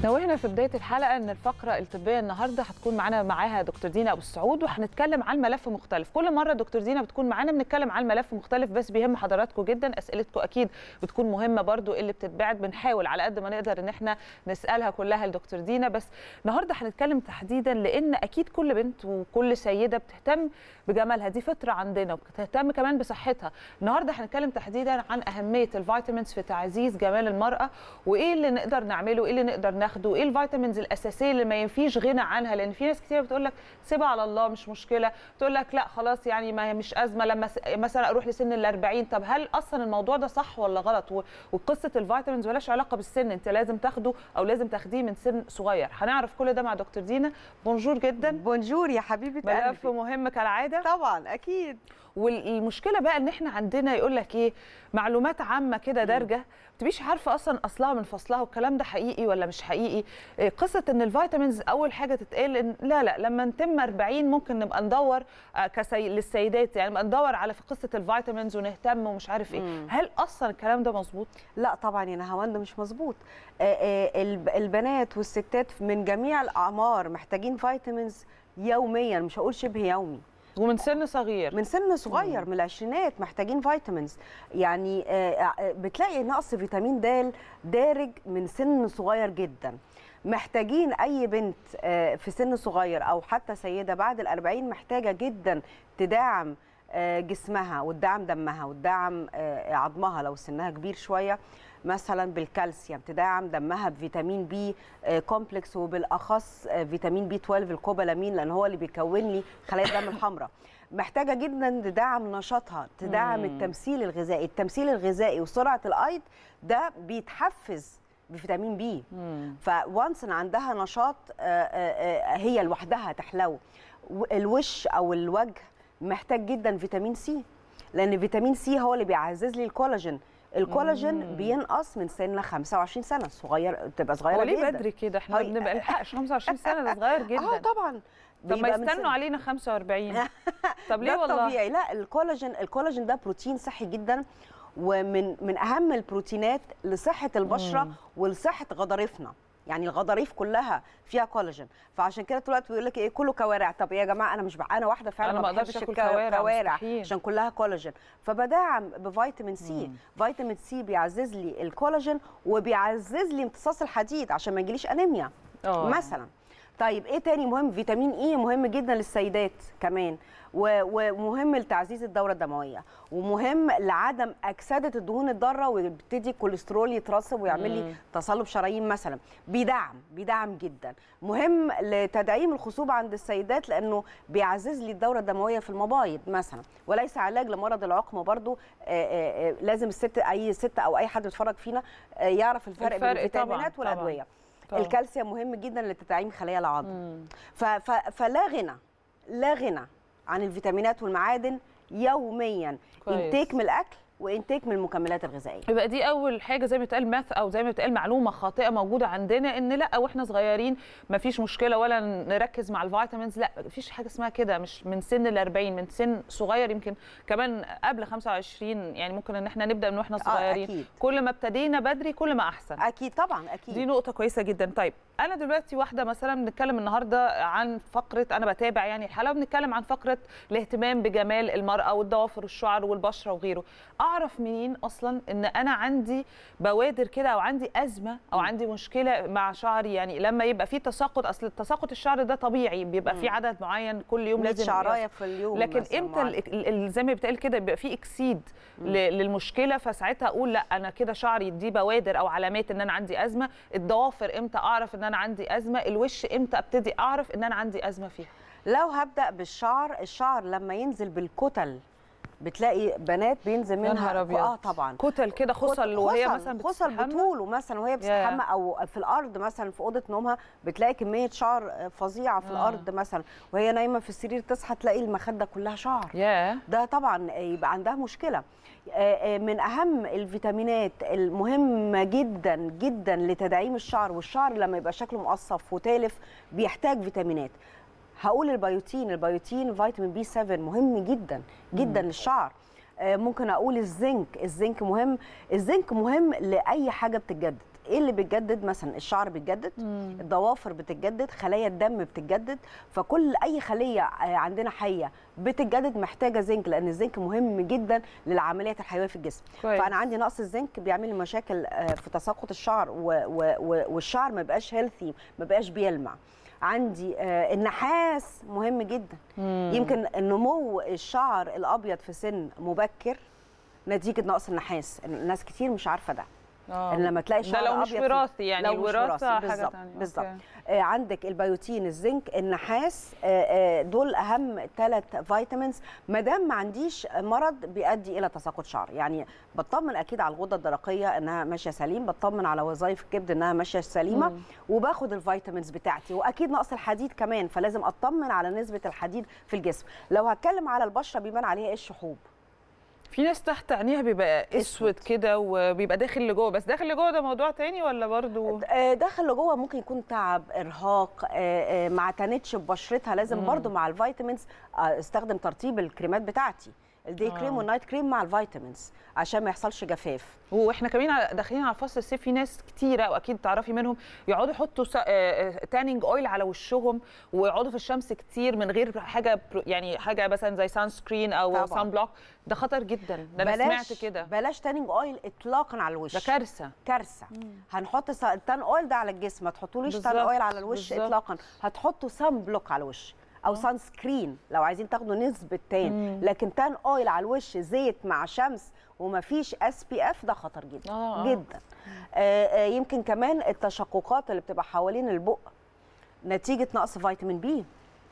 نوهنا في بدايه الحلقه ان الفقره الطبيه النهارده هتكون معانا معاها دكتور دينا ابو السعود وهنتكلم عن ملف مختلف كل مره دكتور دينا بتكون معانا بنتكلم عن ملف مختلف بس بيهم حضراتكم جدا اسئلتكم اكيد بتكون مهمه برضو اللي بتتبعت بنحاول على قد ما نقدر ان احنا نسالها كلها لدكتور دينا بس النهارده هنتكلم تحديدا لان اكيد كل بنت وكل سيده بتهتم بجمالها دي فطره عندنا وبتهتم كمان بصحتها النهارده هنتكلم تحديدا عن اهميه الفيتامينز في تعزيز جمال المراه وايه اللي نقدر نعمله ايه اللي نقدر ناخده ايه الفيتامينز الاساسيه اللي ما ينفيش غنى عنها لان في ناس كتير بتقول لك سيبها على الله مش مشكله تقول لك لا خلاص يعني ما هي مش ازمه لما س- مثلا اروح لسن ال 40 طب هل اصلا الموضوع ده صح ولا غلط و- وقصه الفيتامينز مالهاش علاقه بالسن انت لازم تاخده او لازم تاخديه من سن صغير هنعرف كل ده مع دكتور دينا بونجور جدا بونجور يا حبيبه ملف قلبي مهم كالعاده طبعا اكيد والمشكله بقى ان احنا عندنا يقول لك ايه معلومات عامه كده دارجه ما تبقيش عارفه اصلا اصلها من فصلها والكلام ده حقيقي ولا مش حقيقي إيه قصه ان الفيتامينز اول حاجه تتقال إن لا لا لما نتم 40 ممكن نبقى ندور آه، كسي... للسيدات يعني نبقى ندور على في قصه الفيتامينز ونهتم ومش عارف ايه مم. هل اصلا الكلام ده مظبوط لا طبعا يا نهاوند ده مش مظبوط آه، آه، الب- البنات والستات من جميع الاعمار محتاجين فيتامينز يوميا مش هقول شبه يومي ومن سن صغير من سن صغير من العشرينات محتاجين فيتامينز يعني آه، آه، بتلاقي نقص فيتامين د دارج من سن صغير جدا محتاجين اي بنت آه، في سن صغير او حتى سيده بعد الأربعين محتاجه جدا تدعم آه، جسمها وتدعم دمها وتدعم آه، عظمها لو سنها كبير شويه مثلا بالكالسيوم تدعم دمها بفيتامين بي آه، كومبلكس وبالاخص آه، فيتامين بي 12 الكوبالامين لان هو اللي بيكون لي خلايا الدم الحمراء محتاجه جدا تدعم نشاطها تدعم مم. التمثيل الغذائي التمثيل الغذائي وسرعه الايض ده بيتحفز بفيتامين بي مم. فوانس ان عندها نشاط آه، آه، آه، هي لوحدها تحلو و- الوش او الوجه محتاج جدا فيتامين سي لان فيتامين سي هو اللي بيعزز لي الكولاجين الكولاجين مم. بينقص من سن 25 سنه صغير تبقى صغيره هو ليه جدا بدري كده احنا ما هاي- بنبقى نلحقش 25 سنه ده صغير اه جدا طبعا طب ما بيبقى من يستنوا سن- علينا 45 طب ليه ده والله طبيعي لا الكولاجين الكولاجين ده بروتين صحي جدا ومن من اهم البروتينات لصحه البشره مم. ولصحه غضاريفنا يعني الغضاريف كلها فيها كولاجين فعشان كده طول الوقت بيقول لك ايه كله كوارع طب يا جماعه انا مش بع... انا واحده فعلا أنا ما ما أقدرش بحبش آكل الكو- كوارع، كوارع مستحيل. عشان كلها كولاجين فبدعم بفيتامين سي فيتامين سي بيعزز لي الكولاجين وبيعزز لي امتصاص الحديد عشان ما يجيليش انيميا آه. مثلا طيب ايه تاني مهم فيتامين اي مهم جدا للسيدات كمان و- ومهم لتعزيز الدوره الدمويه ومهم لعدم اكسده الدهون الضاره ويبتدي الكوليسترول يترسب ويعمل مم. لي تصلب شرايين مثلا بيدعم بيدعم جدا مهم لتدعيم الخصوبه عند السيدات لانه بيعزز لي الدوره الدمويه في المبايض مثلا وليس علاج لمرض العقم برضو آه، آه، آه، لازم الست اي ست او اي حد بيتفرج فينا آه، يعرف الفرق, بين الفرق طبعاً، الفيتامينات طبعاً. والادويه طبعاً. الكالسيوم مهم جدا لتدعيم خلايا العظم مم. ف ف فلا غنى لا غنى عن الفيتامينات والمعادن يوميا كويس. انتيك من الاكل وانتيك من المكملات الغذائيه يبقى دي اول حاجه زي ما اتقال ماث او زي ما اتقال معلومه خاطئه موجوده عندنا ان لا واحنا صغيرين ما فيش مشكله ولا نركز مع الفيتامينز لا ما فيش حاجه اسمها كده مش من سن ال 40 من سن صغير يمكن كمان قبل 25 يعني ممكن ان احنا نبدا من واحنا صغيرين أكيد. كل ما ابتدينا بدري كل ما احسن اكيد طبعا اكيد دي نقطة كويسة جدا طيب أنا دلوقتي واحدة مثلا بنتكلم النهاردة عن فقرة أنا بتابع يعني الحلقة بنتكلم عن فقرة الاهتمام بجمال المرأة والضوافر والشعر والبشرة وغيره أعرف منين أصلا إن أنا عندي بوادر كده أو عندي أزمة أو عندي مشكلة مع شعري يعني لما يبقى في تساقط أصل تساقط الشعر ده طبيعي بيبقى في عدد معين كل يوم 100 لازم شعرايه في اليوم لكن مثلاً امتى معين. ال- ال- زي ما بيتقال كده بيبقى في اكسيد ل- للمشكله فساعتها اقول لا انا كده شعري دي بوادر او علامات ان انا عندي ازمه الضوافر امتى اعرف ان انا عندي ازمه الوش امتى ابتدي اعرف ان انا عندي ازمه فيها لو هبدا بالشعر الشعر لما ينزل بالكتل بتلاقي بنات بينزل يا منها نهار أبيض. اه طبعا كتل كده خصل وهي خصل- مثلا خصل بتستحمى بطوله مثلا وهي بتستحمى او في الارض مثلا في اوضه نومها بتلاقي كميه شعر فظيعه في آه. الارض مثلا وهي نايمه في السرير تصحى تلاقي المخده كلها شعر ياه ده طبعا يبقى عندها مشكله آه، آه، من اهم الفيتامينات المهمه جدا جدا لتدعيم الشعر والشعر لما يبقى شكله مقصف وتالف بيحتاج فيتامينات هقول البيوتين البيوتين فيتامين بي 7 مهم جدا جدا للشعر آه، ممكن اقول الزنك الزنك مهم الزنك مهم لاي حاجه بتتجدد ايه اللي بيتجدد مثلا الشعر بيتجدد الضوافر بتتجدد خلايا الدم بتتجدد فكل اي خليه آه، عندنا حيه بتتجدد محتاجه زنك لان الزنك مهم جدا للعمليات الحيويه في الجسم كويس. فانا عندي نقص الزنك بيعمل لي مشاكل آه، في تساقط الشعر و و و والشعر ما بقاش هيلثي ما بقاش بيلمع عندي آه، النحاس مهم جدا يمكن نمو الشعر الابيض في سن مبكر نتيجه نقص النحاس الناس كتير مش عارفه ده آه. إن لما تلاقي ده شعر لو مش أبيض في- وراثي يعني لو مش الوراثه وراثي، حاجه بالظبط، ثانيه بالظبط. آه، عندك البيوتين الزنك النحاس آه، آه، دول اهم ثلاث فيتامينز ما دام ما عنديش مرض بيؤدي الى تساقط شعر يعني بطمن اكيد على الغده الدرقيه انها ماشيه سليم بطمن على وظائف الكبد انها ماشيه سليمه مم. وباخد الفيتامينز بتاعتي واكيد نقص الحديد كمان فلازم اطمن على نسبه الحديد في الجسم لو هتكلم على البشره بيبان عليها ايه الشحوب في ناس تحت عينيها بيبقى اسود أسود. كده وبيبقى داخل لجوه بس داخل لجوه ده موضوع تاني ولا برضو آه، داخل لجوه ممكن يكون تعب ارهاق آه، آه، ما اعتنتش ببشرتها لازم مم. برضو مع الفيتامينز آه، استخدم ترطيب الكريمات بتاعتي الدي آه. كريم والنايت كريم مع الفيتامينز عشان ما يحصلش جفاف واحنا كمان على- داخلين على فصل الصيف في ناس كتيره واكيد تعرفي منهم يقعدوا يحطوا تانينج اويل على وشهم ويقعدوا في الشمس كتير من غير حاجه برو- يعني حاجه مثلا زي سان سكرين او طبعاً. سان بلوك ده خطر جدا ده انا سمعت كده بلاش تانينج اويل اطلاقا على الوش ده كارثه كارثه هنحط سا- التان اويل ده على الجسم ما تحطوليش تان بالظبط، اويل على الوش بالظبط. اطلاقا هتحطوا سان بلوك على الوش او سان سكرين لو عايزين تاخدوا نسبه تان مم. لكن تان اويل على الوش زيت مع شمس ومفيش اس بي اف ده خطر جدا آه، آه. جدا آه، آه، يمكن كمان التشققات اللي بتبقى حوالين البق نتيجه نقص فيتامين بي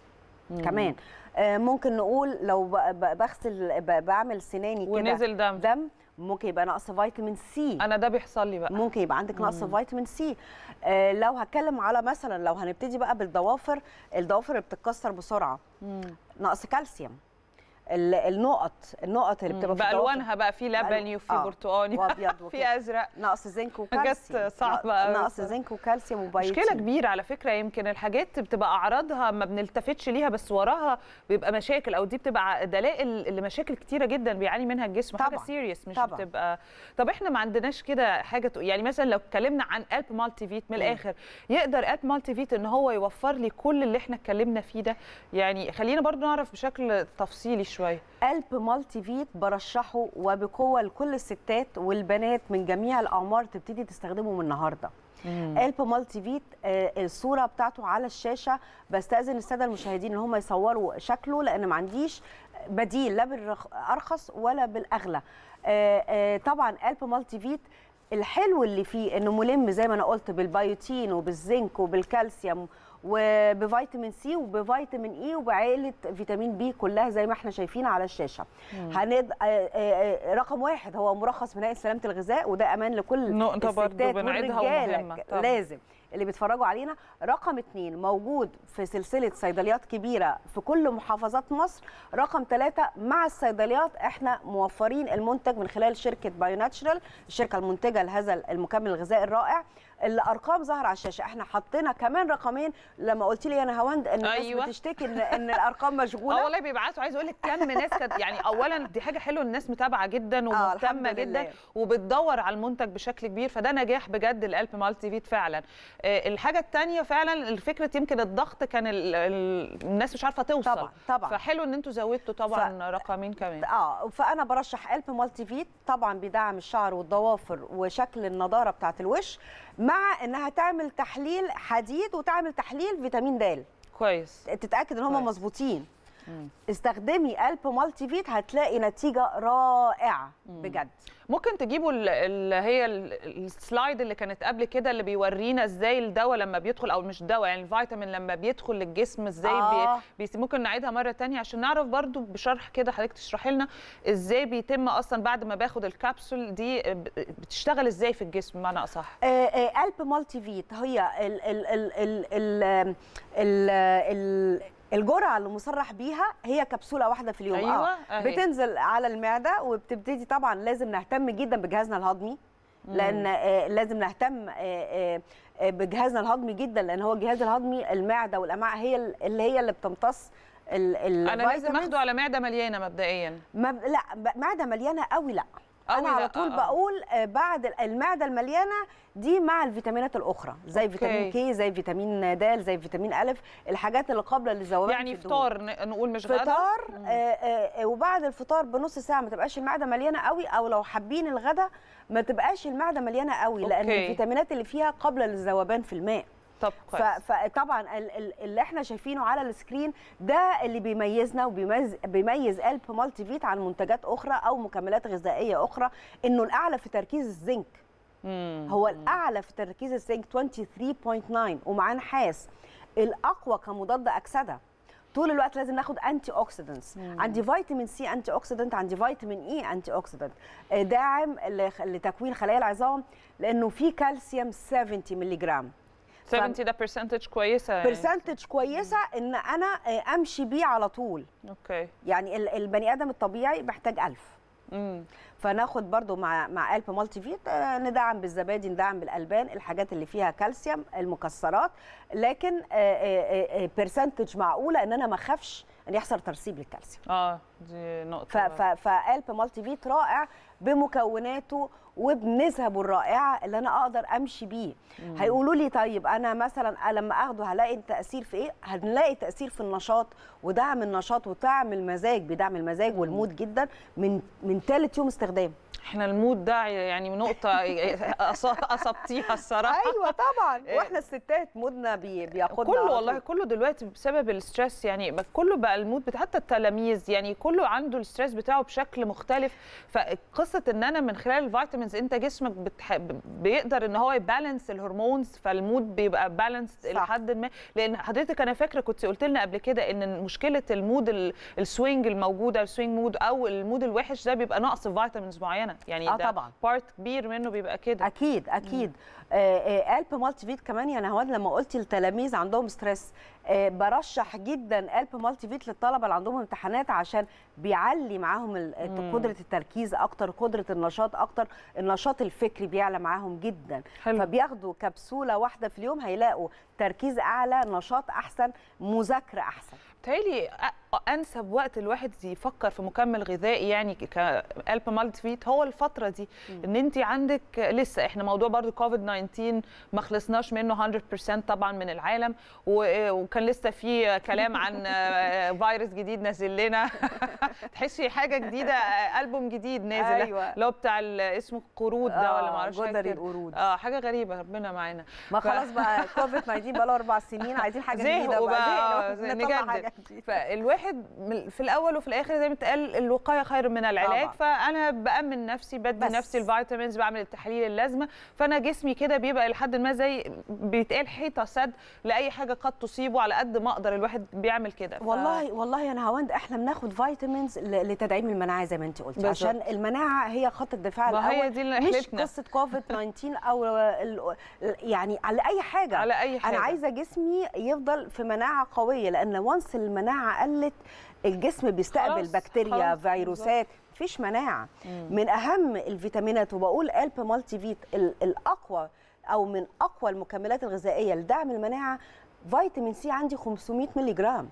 كمان آه، ممكن نقول لو ب- ب- بغسل ب- بعمل سناني كده ونزل دم دم ممكن يبقى نقص فيتامين سي انا ده بيحصل لي بقى ممكن يبقى عندك نقص فيتامين سي آه لو هتكلم على مثلا لو هنبتدي بقى بالضوافر الضوافر اللي بتتكسر بسرعه مم. نقص كالسيوم ال- النقط النقط اللي بتبقى في الضوافر بالوانها بقى في لبني وفي آه، برتقاني وابيض في وكده. ازرق نقص زنك حاجات وكالسيوم صعبة أوي نقص بصراحة. زنك وكالسيوم وبيوتين مشكلة كبيرة على فكرة يمكن الحاجات بتبقى أعراضها ما بنلتفتش ليها بس وراها بيبقى مشاكل أو دي بتبقى دلائل لمشاكل كتيرة جدا بيعاني منها الجسم حاجة طبعاً، سيريس مش طبعاً. بتبقى طب احنا ما عندناش كده حاجة تق- يعني مثلا لو اتكلمنا عن قلب مالتي فيت من مم. الآخر يقدر قلب مالتي فيت إن هو يوفر لي كل اللي احنا اتكلمنا فيه ده يعني خلينا برضو نعرف بشكل تفصيلي شوية قلب مالتي فيت برشحه وبقوه لكل الستات والبنات من جميع الاعمار تبتدي تستخدمه من النهارده قلب مالتي فيت آه، الصوره بتاعته على الشاشه بستاذن الساده المشاهدين ان هم يصوروا شكله لان ما عنديش بديل لا بالارخص ولا بالاغلى آه، آه، طبعا قلب مالتي فيت الحلو اللي فيه انه ملم زي ما انا قلت بالبيوتين وبالزنك وبالكالسيوم وبفيتامين سي وبفيتامين اي وبعائله فيتامين بي كلها زي ما احنا شايفين على الشاشه هند... آه، آه، آه، رقم واحد هو مرخص من هيئه سلامه الغذاء وده امان لكل نقطة برضو الستات بنعيدها والرجالة. ومهمة طبعاً. لازم اللي بيتفرجوا علينا رقم اتنين موجود في سلسلة صيدليات كبيرة في كل محافظات مصر رقم ثلاثة مع الصيدليات احنا موفرين المنتج من خلال شركة بايو ناتشرال الشركة المنتجة لهذا المكمل الغذائي الرائع الارقام ظاهره على الشاشه احنا حطينا كمان رقمين لما قلت لي انا هوند ان الناس أيوة. بتشتكي ان ان الارقام اه مشغوله والله بيبعتوا عايز اقول لك كم ناس كانت يعني اولا دي حاجه حلوه الناس متابعه جدا آه، الحمد ومهتمه جدا لله. وبتدور على المنتج بشكل كبير فده نجاح بجد القلب مالتي فيت فعلا آه، الحاجه الثانيه فعلا الفكره يمكن الضغط كان ال- ال- الناس مش عارفه توصل طبعا طبعا فحلو ان انتوا زودتوا طبعا رقمين كمان اه فانا برشح قلب مالتي فيت طبعا بيدعم الشعر والضوافر وشكل النضاره بتاعت الوش مع انها تعمل تحليل حديد وتعمل تحليل فيتامين د كويس تتاكد ان هم كويس. مظبوطين مم. استخدمي قلب مالتي فيت هتلاقي نتيجه رائعه بجد ممكن تجيبوا ال- اللي هي ال- السلايد اللي كانت قبل كده اللي بيورينا ازاي الدواء لما بيدخل او مش الدواء يعني الفيتامين لما بيدخل للجسم ازاي آه. بي بيس- ممكن نعيدها مره تانية عشان نعرف برضو بشرح كده حضرتك تشرحي لنا ازاي بيتم اصلا بعد ما باخد الكبسول دي ب- بتشتغل ازاي في الجسم بمعنى اصح آه، آه، قلب مالتي فيت هي ال ال ال ال ال ال ال الجرعه اللي مصرح بيها هي كبسوله واحده في اليوم أيوة، آه. أهي. بتنزل على المعده وبتبتدي طبعا لازم نهتم جدا بجهازنا الهضمي لان آه، لازم نهتم آه، آه، آه، بجهازنا الهضمي جدا لان هو الجهاز الهضمي المعده والامعاء هي ال- اللي هي اللي بتمتص ال- انا لازم الفيتامينز. اخده على معده مليانه مبدئيا ما ب- لا ب- معده مليانه قوي لا أوي انا على لا، طول آه. بقول آه، بعد ال- المعده المليانه دي مع الفيتامينات الاخرى زي أوكي. فيتامين كي زي فيتامين د زي فيتامين الف الحاجات اللي قبل للذوبان يعني في الدهون. فطار ن- نقول مش غدا فطار مم. آه، آه، آه، وبعد الفطار بنص ساعه ما تبقاش المعده مليانه قوي او لو حابين الغدا ما تبقاش المعده مليانه قوي لان أوكي. الفيتامينات اللي فيها قبل للذوبان في الماء طب ف- كويس فطبعا ال- ال- اللي احنا شايفينه على السكرين ده اللي بيميزنا وبيميز بيميز الب مالتي فيت عن منتجات اخرى او مكملات غذائيه اخرى انه الاعلى في تركيز الزنك مم. هو الاعلى في تركيز الزنك 23.9 ومعاه نحاس الاقوى كمضاد اكسده طول الوقت لازم ناخد انتي اوكسيدنتس عندي فيتامين سي انتي اوكسيدنت عندي فيتامين اي انتي اوكسيدنت داعم لخ- لتكوين خلايا العظام لانه فيه كالسيوم 70 مللي جرام 70 ده برسنتج كويسه يعني. برسنتج كويسه ان انا آه، امشي بيه على طول اوكي يعني ال- البني ادم الطبيعي محتاج 1000 امم فناخد برضو مع مع الب مالتي فيت آه، ندعم بالزبادي ندعم بالالبان الحاجات اللي فيها كالسيوم المكسرات لكن برسنتج معقوله ان انا ما اخافش ان يحصل ترسيب للكالسيوم اه دي ف- نقطه ف- فالب مالتي فيت رائع بمكوناته وبنسبه الرائعه اللي انا اقدر امشي بيه هيقولوا لي طيب انا مثلا لما اخده هلاقي التاثير في ايه هنلاقي تاثير في النشاط ودعم النشاط وطعم المزاج بدعم المزاج والمود جدا من من ثالث يوم استخدام احنا المود ده يعني نقطه أص- اصبتيها الصراحه ايوه طبعا إيه. واحنا الستات مودنا بي بياخدنا كله على طول. والله كله دلوقتي بسبب الستريس يعني بقى كله بقى المود بتاع حتى التلاميذ يعني كله عنده الستريس بتاعه بشكل مختلف فقصه ان انا من خلال الفيتامينز انت جسمك بتح... بيقدر ان هو يبالانس الهرمونز فالمود بيبقى بالانس الى صح. حد ما لان حضرتك انا فاكره كنت قلت لنا قبل كده ان مشكله المود ال- السوينج الموجوده السوينج مود او المود الوحش ده بيبقى نقص فيتامينز معينه يعني آه ده طبعاً. بارت كبير منه بيبقى كده اكيد اكيد آه، آه، الب مالتي فيت كمان يا نهوان لما قلتي التلاميذ عندهم ستريس آه، برشح جدا الب مالتي فيت للطلبه اللي عندهم امتحانات عشان بيعلي معاهم ال- مم. قدره التركيز اكتر قدره النشاط اكتر النشاط الفكري بيعلى معاهم جدا حلو. فبياخدوا كبسوله واحده في اليوم هيلاقوا تركيز اعلى نشاط احسن مذاكره احسن بتهيألي أ- انسب وقت الواحد يفكر في مكمل غذائي يعني كالب مالتي فيت هو الفتره دي ان انت عندك لسه احنا موضوع برضو كوفيد 19 ما خلصناش منه 100% طبعا من العالم و- وكان لسه في كلام عن آه، فيروس جديد نازل لنا تحسي حاجه جديده آه، البوم جديد نازل أيوة. اللي هو بتاع ال- اسمه القرود ده ولا آه، ما اعرفش حاجة جدري كده. القرود. اه حاجه غريبه ربنا معانا ما ف- خلاص بقى كوفيد 19 بقى له اربع سنين عايزين حاجه جديده زهقوا بقى بقى زهقنا، زي- نطلع نجدد حاجة جديدة. فالواحد من- في الاول وفي الاخر زي ما اتقال الوقايه خير من العلاج طبعاً. فانا بامن نفسي بدي بس. نفسي الفيتامينز بعمل التحاليل اللازمه فانا جسمي كده بيبقى لحد ما زي بيتقال حيطه سد لاي حاجه قد تصيبه على قد ما اقدر الواحد بيعمل كده ف- والله والله يا نهاوند احنا بناخد فيتامينز ل- لتدعيم المناعه زي ما انت قلتي بالظبط. عشان المناعه هي خط الدفاع ما هي الاول دي اللي مش رحلتنا. قصه كوفيد 19 او ال- يعني على اي حاجه على اي حاجه انا عايزه جسمي يفضل في مناعه قويه لان وانس المناعه قلت الجسم بيستقبل خلاص، بكتيريا خلاص، فيروسات مفيش مناعه من اهم الفيتامينات وبقول الب مالتي فيت ال- الاقوى او من اقوى المكملات الغذائيه لدعم المناعه فيتامين سي عندي 500 مللي جرام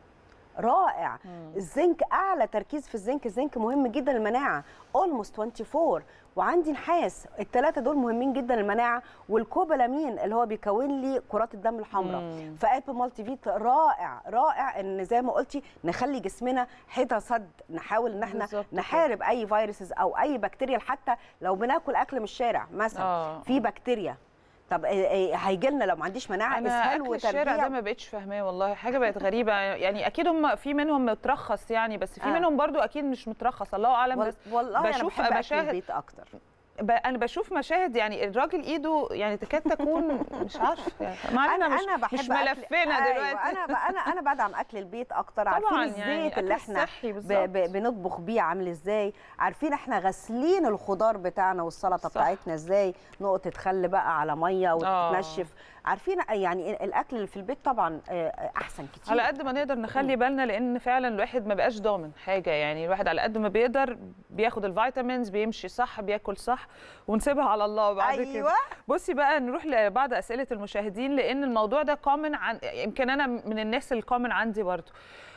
رائع الزنك اعلى تركيز في الزنك الزنك مهم جدا للمناعه اولموست 24 وعندي نحاس الثلاثه دول مهمين جدا للمناعه والكوبالامين اللي هو بيكون لي كرات الدم الحمراء مم. فالب مالتي فيت رائع رائع ان زي ما قلتي نخلي جسمنا حيطه صد نحاول ان احنا بالظبط كده. نحارب اي فيروسز او اي بكتيريا حتى لو بناكل اكل من الشارع مثلا آه. في بكتيريا طب هيجي لنا لو ما عنديش مناعه انا اسهال اكل الشارع وتربيع ده ما بقتش فاهماه والله حاجه بقت غريبه يعني اكيد هم في منهم مترخص يعني بس في آه. منهم برضو اكيد مش مترخص الله اعلم وال- بس والله انا بشوف بحب اكل مشاهد- البيت اكتر ب- انا بشوف مشاهد يعني الراجل ايده يعني تكاد تكون مش عارفه يعني ما علينا انا مش انا بحب مش أكل- ملفنا أيوة، دلوقتي انا ب- انا انا بدعم اكل البيت اكتر عارفين طبعا الزيت يعني اللي أكل احنا صحي ب بالظبط. ب بنطبخ بيه عامل ازاي عارفين احنا غاسلين الخضار بتاعنا والسلطه صح. بتاعتنا ازاي نقطه خل بقى على ميه آه. وتتنشف عارفين يعني الاكل اللي في البيت طبعا آه، احسن كتير على قد ما نقدر نخلي بالنا لان فعلا الواحد ما بقاش ضامن حاجه يعني الواحد على قد ما بيقدر بياخد الفيتامينز بيمشي صح بياكل صح ونسيبها على الله بعد كده ايوه بصي بقى نروح لبعض اسئله المشاهدين لان الموضوع ده كومن عن يمكن انا من الناس الكومن عندي برضو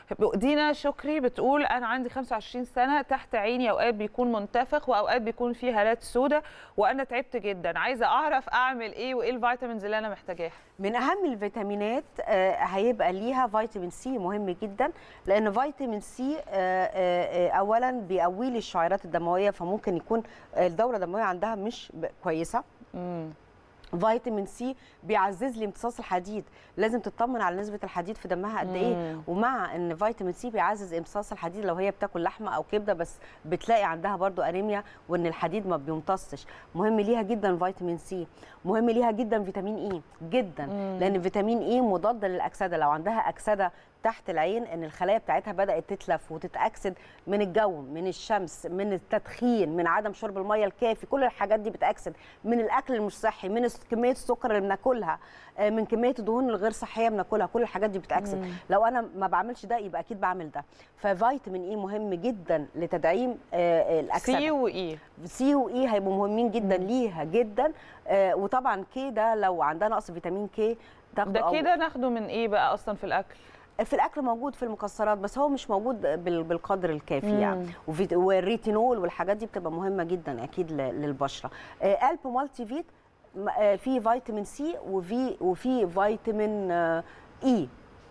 دينا شكري بتقول انا عندي 25 سنه تحت عيني اوقات بيكون منتفخ واوقات بيكون فيه هالات سوداء وانا تعبت جدا عايزه اعرف اعمل ايه وايه الفيتامينز اللي انا محتاجاها من اهم الفيتامينات آه، هيبقى ليها فيتامين سي مهم جدا لان فيتامين سي آه، آه، آه، اولا بيقوي لي الشعيرات الدمويه فممكن يكون الدوره الدمويه عندها مش ب- كويسه امم فيتامين سي بيعزز لي امتصاص الحديد لازم تطمن على نسبه الحديد في دمها قد ايه مم. ومع ان فيتامين سي بيعزز امتصاص الحديد لو هي بتاكل لحمه او كبده بس بتلاقي عندها برضو انيميا وان الحديد ما بيمتصش مهم ليها جدا فيتامين سي مهم ليها جدا فيتامين اي جدا مم. لان فيتامين اي مضاد للاكسده لو عندها اكسده تحت العين ان الخلايا بتاعتها بدات تتلف وتتاكسد من الجو من الشمس من التدخين من عدم شرب الميه الكافي كل الحاجات دي بتاكسد من الاكل المش صحي من الس- كميه السكر اللي بناكلها آه، من كميه الدهون الغير صحيه بناكلها كل الحاجات دي بتاكسد مم. لو انا ما بعملش ده يبقى اكيد بعمل ده ففيتامين اي مهم جدا لتدعيم آه، الاكسده سي واي سي واي هيبقوا مهمين جدا ليها جدا آه، وطبعا كي ده لو عندها نقص فيتامين كي تاخده ده أو- كده ناخده من ايه بقى اصلا في الاكل في الاكل موجود في المكسرات بس هو مش موجود بال- بالقدر الكافي مم. يعني وفيت- والريتينول والحاجات دي بتبقى مهمه جدا اكيد ل- للبشره آه، الب مالتي فيت م- آه، فيه فيتامين سي وفي وفي فيتامين آه، اي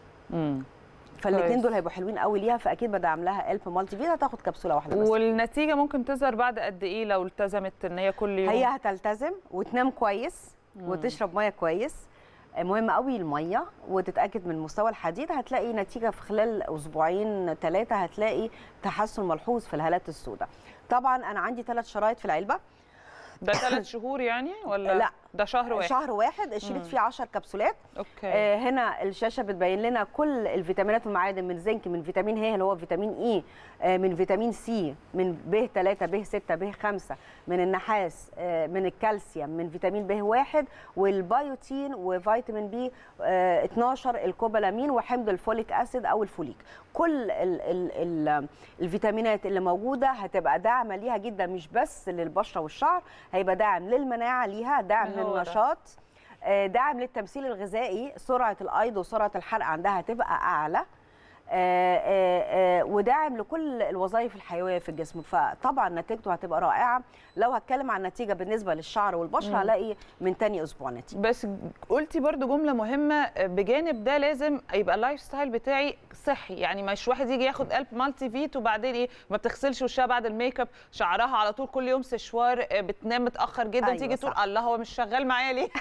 امم فالاثنين كويس. دول هيبقوا حلوين قوي ليها فاكيد بدعم لها الب مالتي فيت هتاخد كبسوله واحده بس والنتيجه ممكن تظهر بعد قد ايه لو التزمت ان هي كل يوم هي هتلتزم وتنام كويس مم. وتشرب ميه كويس مهم قوي الميه وتتاكد من مستوى الحديد هتلاقي نتيجه في خلال اسبوعين ثلاثه هتلاقي تحسن ملحوظ في الهالات السوداء طبعا انا عندي ثلاث شرايط في العلبه ده ثلاث شهور يعني ولا لا. ده شهر واحد شهر واحد الشريط مم. فيه 10 كبسولات اوكي آه هنا الشاشه بتبين لنا كل الفيتامينات والمعادن من زنك من فيتامين ه اللي هو فيتامين اي آه من فيتامين سي من ب 3 ب 6 ب 5 من النحاس آه من الكالسيوم من فيتامين ب 1 والبيوتين وفيتامين بي آه 12 الكوبالامين وحمض الفوليك اسيد او الفوليك كل ال ال ال الفيتامينات اللي موجوده هتبقى داعمه ليها جدا مش بس للبشره والشعر هيبقى داعم للمناعه ليها داعم هو ده. للنشاط آه، داعم للتمثيل الغذائي سرعه الايض وسرعه الحرق عندها هتبقى اعلى آه، آه، آه، وداعم لكل الوظائف الحيويه في الجسم فطبعا نتيجته هتبقى رائعه لو هتكلم عن النتيجه بالنسبه للشعر والبشره مم. هلاقي من تاني اسبوع نتيجه بس قلتي برضو جمله مهمه بجانب ده لازم يبقى اللايف ستايل بتاعي صحي يعني مش واحد يجي ياخد قلب مالتي فيت وبعدين ايه ما بتغسلش وشها بعد الميك اب شعرها على طول كل يوم سشوار بتنام متاخر جدا أيوة تيجي صح. تقول الله هو مش شغال معايا ليه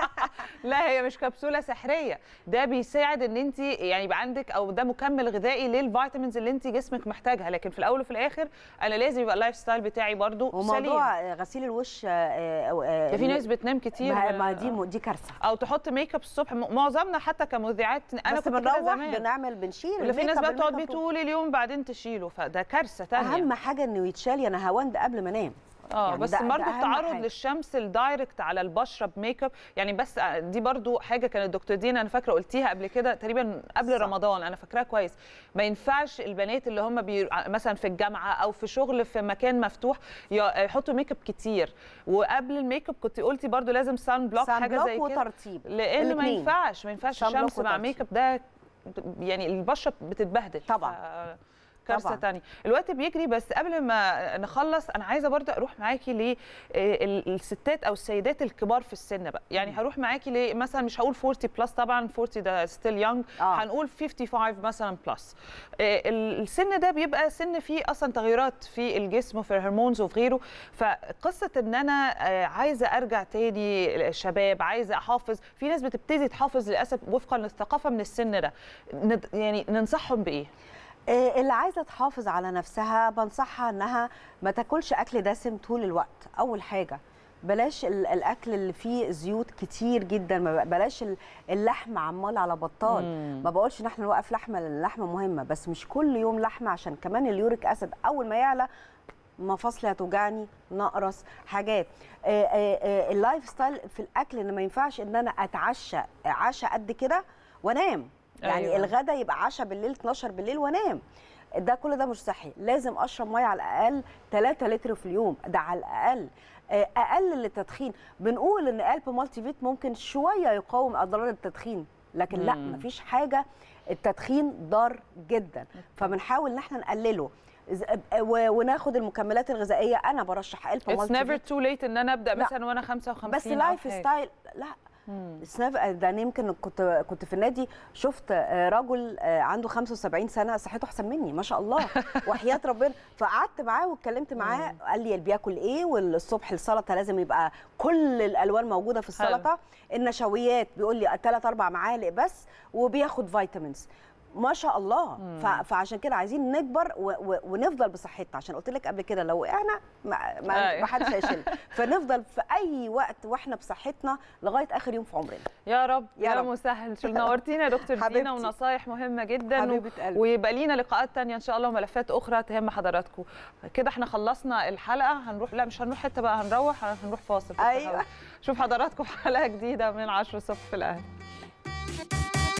لا هي مش كبسوله سحريه ده بيساعد ان انت يعني يبقى عندك او ده مكمل غذائي للفيتامينز اللي انت جسمك محتاجها لكن في الاول وفي الاخر انا لازم يبقى اللايف ستايل بتاعي برضو سليم وموضوع آه، غسيل الوش آه، آه، آه، ده في ناس بتنام كتير ما ما دي م- دي كارثه او تحط ميك اب الصبح م- معظمنا حتى كمذيعات انا بس كنت كده بنروح زمان بنعمل بنشيل ولا في الميك ناس اب بقى بتقعد بالميك بيه اب طول اليوم بعدين تشيله فده كارثه تانية اهم حاجه انه يتشال يا نهاوند قبل ما انام اه يعني بس ده- ده برضه أهم التعرض حاجة. للشمس الدايركت على البشره بميك اب يعني بس دي برضه حاجه كانت الدكتور دينا انا فاكره قلتيها قبل كده تقريبا قبل صح. رمضان انا فاكراها كويس ما ينفعش البنات اللي هم بي... مثلا في الجامعه او في شغل في مكان مفتوح ي- يحطوا ميك اب كتير وقبل الميك اب كنت قلتي برضه لازم سان بلوك سان حاجه زي بلوك كده وترطيب لان ما الاتنين. ينفعش ما ينفعش سان بلوك الشمس مع وترطيب. ميك اب ده يعني البشره بتتبهدل طبعاً. ف- كارثه طبعاً. تانية الوقت بيجري بس قبل ما نخلص انا عايزه برضه اروح معاكي للستات او السيدات الكبار في السن بقى يعني هروح معاكي ل مثلا مش هقول 40 بلس طبعا 40 ده ستيل يونج آه. هنقول 55 مثلا بلس السن ده بيبقى سن فيه اصلا تغيرات في الجسم وفي الهرمونز وفي غيره فقصه ان انا آه، عايزه ارجع تاني شباب عايزه احافظ في ناس بتبتدي تحافظ للاسف وفقا للثقافه من السن ده ند- يعني ننصحهم بايه آه، اللي عايزه تحافظ على نفسها بنصحها انها ما تاكلش اكل دسم طول الوقت اول حاجه بلاش ال- الاكل اللي فيه زيوت كتير جدا ما ب- بلاش ال- اللحمه عمال على بطال مم. ما بقولش ان احنا نوقف لحمه لان اللحمه مهمه بس مش كل يوم لحمه عشان كمان اليوريك اسيد اول ما يعلى مفاصلي هتوجعني نقرس حاجات آه، آه، آه، اللايف ستايل في الاكل ان ما ينفعش ان انا اتعشى عشاء قد كده وانام يعني أيوة. أيوة. الغدا يبقى عشاء بالليل 12 بالليل وانام ده كل ده مش صحي لازم اشرب ميه على الاقل 3 لتر في اليوم ده على الاقل آه، اقلل التدخين بنقول ان قلب مالتي فيت ممكن شويه يقاوم اضرار التدخين لكن لا مم. مفيش حاجه التدخين ضار جدا فبنحاول ان احنا نقلله إز- و- وناخد المكملات الغذائيه انا برشح الفا اتس مالتي نيفر تو ليت ان انا ابدا لا. مثلا وانا 55 بس أو لايف حاجة. ستايل لا مم. سناف ده أنا يمكن كنت كنت في النادي شفت آه، رجل آه، عنده 75 سنه صحته احسن مني ما شاء الله وحياه ربنا فقعدت معاه واتكلمت معاه قال لي بياكل ايه والصبح السلطه لازم يبقى كل الالوان موجوده في حلو. السلطه النشويات بيقول لي ثلاث اربع معالق بس وبياخد فيتامينز ما شاء الله ف... فعشان كده عايزين نكبر و... و... ونفضل بصحتنا عشان قلت لك قبل كده لو وقعنا ما, ما... أيوة. ما حدش هيشيل فنفضل في اي وقت واحنا بصحتنا لغايه اخر يوم في عمرنا يا رب يا يا رب. مسهل شو نورتينا يا دكتور دينا حبيبتي. ونصايح مهمه جدا حبيبة قلبي. ويبقى لينا لقاءات تانية ان شاء الله وملفات اخرى تهم حضراتكم كده احنا خلصنا الحلقه هنروح لا مش هنروح حته بقى هنروح هنروح فاصل أيوة. شوف حضراتكم في حلقه جديده من 10 الصبح في الاهلي